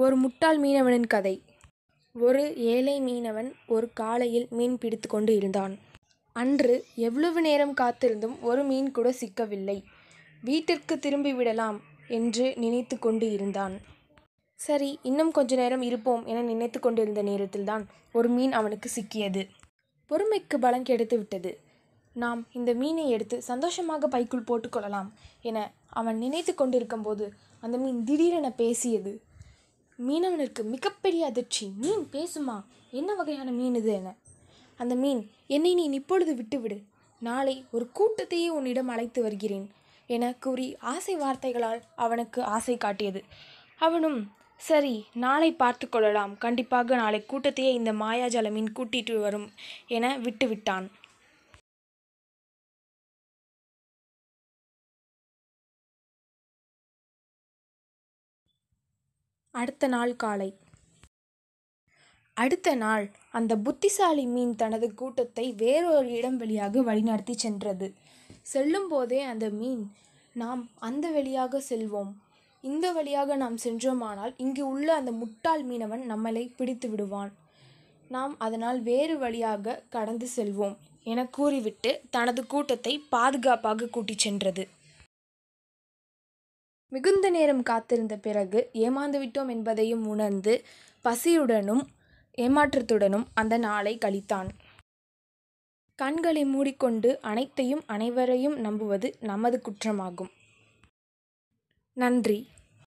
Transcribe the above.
ஒரு முட்டாள் மீனவனின் கதை ஒரு ஏழை மீனவன் ஒரு காலையில் மீன் பிடித்து கொண்டு இருந்தான் அன்று எவ்வளவு நேரம் காத்திருந்தும் ஒரு மீன் கூட சிக்கவில்லை வீட்டிற்கு திரும்பி விடலாம் என்று நினைத்து கொண்டு இருந்தான் சரி இன்னும் கொஞ்ச நேரம் இருப்போம் என நினைத்து கொண்டிருந்த நேரத்தில்தான் ஒரு மீன் அவனுக்கு சிக்கியது பொறுமைக்கு பலம் கெடுத்து விட்டது நாம் இந்த மீனை எடுத்து சந்தோஷமாக பைக்குள் போட்டுக்கொள்ளலாம் என அவன் நினைத்து கொண்டிருக்கும்போது அந்த மீன் திடீரென பேசியது மீனவனுக்கு மிகப்பெரிய அதிர்ச்சி மீன் பேசுமா என்ன வகையான மீன் இது என அந்த மீன் என்னை நீ இப்பொழுது விட்டுவிடு நாளை ஒரு கூட்டத்தையே உன்னிடம் அழைத்து வருகிறேன் என கூறி ஆசை வார்த்தைகளால் அவனுக்கு ஆசை காட்டியது அவனும் சரி நாளை பார்த்து கொள்ளலாம் கண்டிப்பாக நாளை கூட்டத்தையே இந்த மாயாஜால மீன் கூட்டிட்டு வரும் என விட்டுவிட்டான் அடுத்த நாள் காலை அடுத்த நாள் அந்த புத்திசாலி மீன் தனது கூட்டத்தை வேறொரு இடம் வழியாக வழிநடத்தி சென்றது செல்லும்போதே அந்த மீன் நாம் அந்த வழியாக செல்வோம் இந்த வழியாக நாம் சென்றோமானால் இங்கு உள்ள அந்த முட்டாள் மீனவன் நம்மளை பிடித்து விடுவான் நாம் அதனால் வேறு வழியாக கடந்து செல்வோம் என கூறிவிட்டு தனது கூட்டத்தை பாதுகாப்பாக கூட்டிச் சென்றது மிகுந்த நேரம் காத்திருந்த பிறகு ஏமாந்து விட்டோம் என்பதையும் உணர்ந்து பசியுடனும் ஏமாற்றத்துடனும் அந்த நாளை கழித்தான் கண்களை மூடிக்கொண்டு அனைத்தையும் அனைவரையும் நம்புவது நமது குற்றமாகும் நன்றி